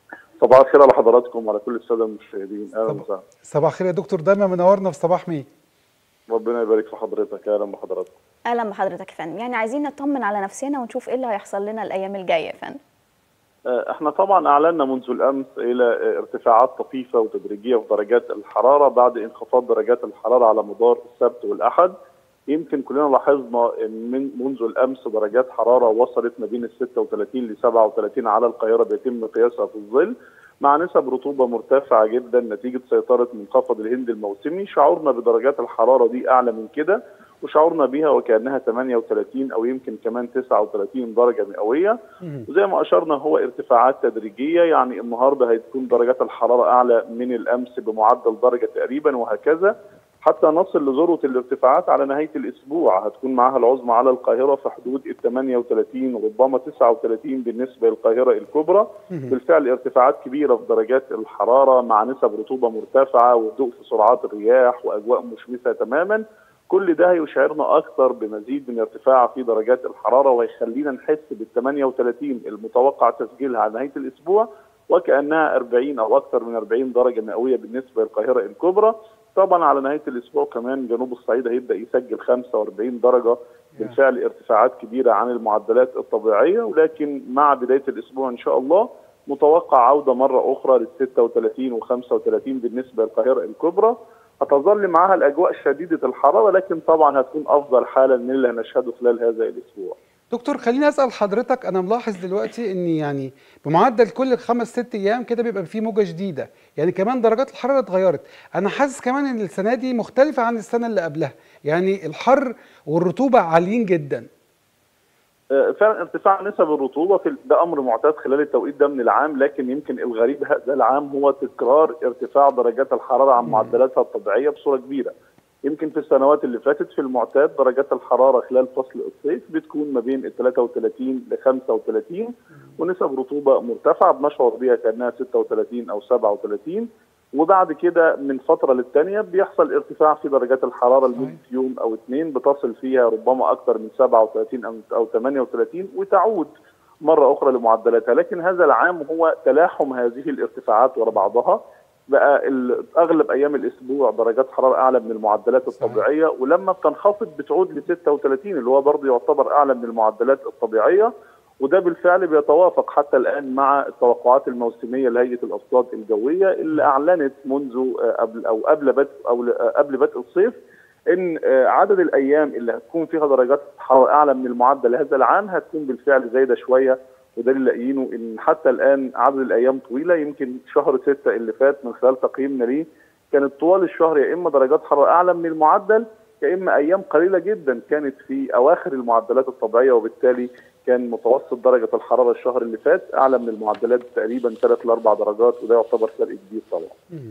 صباح الخير على حضراتكم وعلى كل الساده المشاهدين اهلا وسهلا صباح الخير يا دكتور دايما منورنا في صباح مين ربنا يبارك في حضرتك اهلا بحضراتكم اهلا بحضرتك يا فندم يعني عايزين نطمن على نفسنا ونشوف ايه اللي هيحصل لنا الايام الجايه يا فندم آه، احنا طبعا اعلنا منذ الامس الى آه، ارتفاعات طفيفه وتدريجيه في درجات الحراره بعد انخفاض درجات الحراره على مدار السبت والاحد يمكن كلنا لاحظنا ان من منذ الامس درجات حراره وصلت ما بين ال 36 ل 37 على القاهره بيتم قياسها في الظل مع نسب رطوبه مرتفعه جدا نتيجه سيطره منخفض الهند الموسمي شعورنا بدرجات الحراره دي اعلى من كده وشعورنا بها وكانها 38 او يمكن كمان 39 درجه مئويه وزي ما اشرنا هو ارتفاعات تدريجيه يعني النهارده هتكون درجات الحراره اعلى من الامس بمعدل درجه تقريبا وهكذا حتى نصل لذروه الارتفاعات على نهايه الاسبوع هتكون معها العظمى على القاهره في حدود ال 38 وربما 39 بالنسبه للقاهره الكبرى بالفعل ارتفاعات كبيره في درجات الحراره مع نسب رطوبه مرتفعه وهدوء في سرعات الرياح واجواء مشمسه تماما كل ده هيشعرنا اكثر بمزيد من ارتفاع في درجات الحراره وهيخلينا نحس بال 38 المتوقع تسجيلها على نهايه الاسبوع وكانها 40 او اكثر من 40 درجه مئويه بالنسبه للقاهره الكبرى طبعا على نهايه الاسبوع كمان جنوب الصعيد هيبدا يسجل 45 درجه بالفعل ارتفاعات كبيره عن المعدلات الطبيعيه ولكن مع بدايه الاسبوع ان شاء الله متوقع عوده مره اخرى لل 36 و35 بالنسبه للقاهره الكبرى هتظل معها الاجواء شديده الحراره لكن طبعا هتكون افضل حالا من اللي هنشهده خلال هذا الاسبوع. دكتور خليني اسال حضرتك انا ملاحظ دلوقتي ان يعني بمعدل كل خمس ست ايام كده بيبقى في موجه جديده يعني كمان درجات الحراره اتغيرت انا حاسس كمان ان السنه دي مختلفه عن السنه اللي قبلها يعني الحر والرطوبه عاليين جدا آه، فعلا ارتفاع نسب الرطوبه في ده امر معتاد خلال التوقيت ده من العام لكن يمكن الغريب هذا العام هو تكرار ارتفاع درجات الحراره عن معدلاتها الطبيعيه بصوره كبيره. يمكن في السنوات اللي فاتت في المعتاد درجات الحراره خلال فصل الصيف بتكون ما بين ال 33 ل 35 ونسب رطوبه مرتفعه بنشعر بيها كانها 36 او 37 وبعد كده من فتره للتانيه بيحصل ارتفاع في درجات الحراره لمده يوم او اثنين بتصل فيها ربما اكثر من 37 او او 38 وتعود مره اخرى لمعدلاتها لكن هذا العام هو تلاحم هذه الارتفاعات ورا بعضها بقى ال- اغلب ايام الاسبوع درجات حراره اعلى من المعدلات الطبيعيه ولما بتنخفض بتعود ل 36 اللي هو برضه يعتبر اعلى من المعدلات الطبيعيه وده بالفعل بيتوافق حتى الان مع التوقعات الموسميه لهيئه الارصاد الجويه اللي اعلنت منذ آه، قبل او قبل بدء او آه، قبل بدء الصيف ان آه، عدد الايام اللي هتكون فيها درجات حراره اعلى من المعدل لهذا العام هتكون بالفعل زايده شويه وده اللي لاقيينه ان حتى الان عدد الايام طويله يمكن شهر ستة اللي فات من خلال تقييمنا ليه كانت طوال الشهر يا اما درجات حراره اعلى من المعدل يا اما ايام قليله جدا كانت في اواخر المعدلات الطبيعيه وبالتالي كان متوسط درجه الحراره الشهر اللي فات اعلى من المعدلات تقريبا 3 ل 4 درجات وده يعتبر فرق كبير طبعا.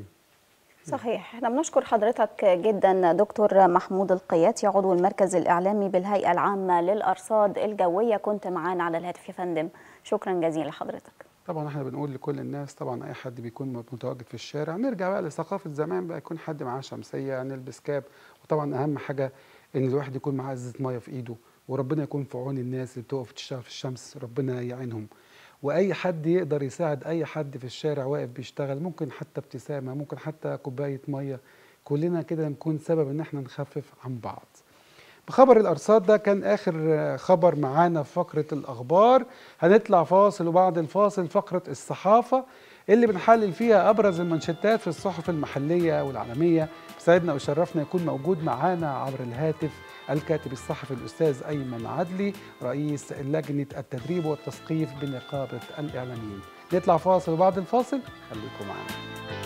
صحيح احنا بنشكر حضرتك جدا دكتور محمود القياتي عضو المركز الإعلامي بالهيئة العامة للأرصاد الجوية كنت معانا على الهاتف يا فندم شكرا جزيلا لحضرتك طبعا احنا بنقول لكل الناس طبعا اي حد بيكون متواجد في الشارع نرجع بقى لثقافه زمان بقى يكون حد معاه شمسيه نلبس كاب وطبعا اهم حاجه ان الواحد يكون معاه ازازه ميه في ايده وربنا يكون في عون الناس اللي بتقف تشتغل في الشمس ربنا يعينهم واي حد يقدر يساعد اي حد في الشارع واقف بيشتغل ممكن حتى ابتسامه ممكن حتى كوبايه ميه كلنا كده نكون سبب ان احنا نخفف عن بعض بخبر الارصاد ده كان اخر خبر معانا في فقره الاخبار هنطلع فاصل وبعد الفاصل فقره الصحافه اللي بنحلل فيها ابرز المانشيتات في الصحف المحليه والعالميه سعدنا وشرفنا يكون موجود معانا عبر الهاتف الكاتب الصحفي الاستاذ ايمن عدلي رئيس لجنه التدريب والتثقيف بنقابه الاعلاميين نطلع فاصل وبعد الفاصل خليكم معانا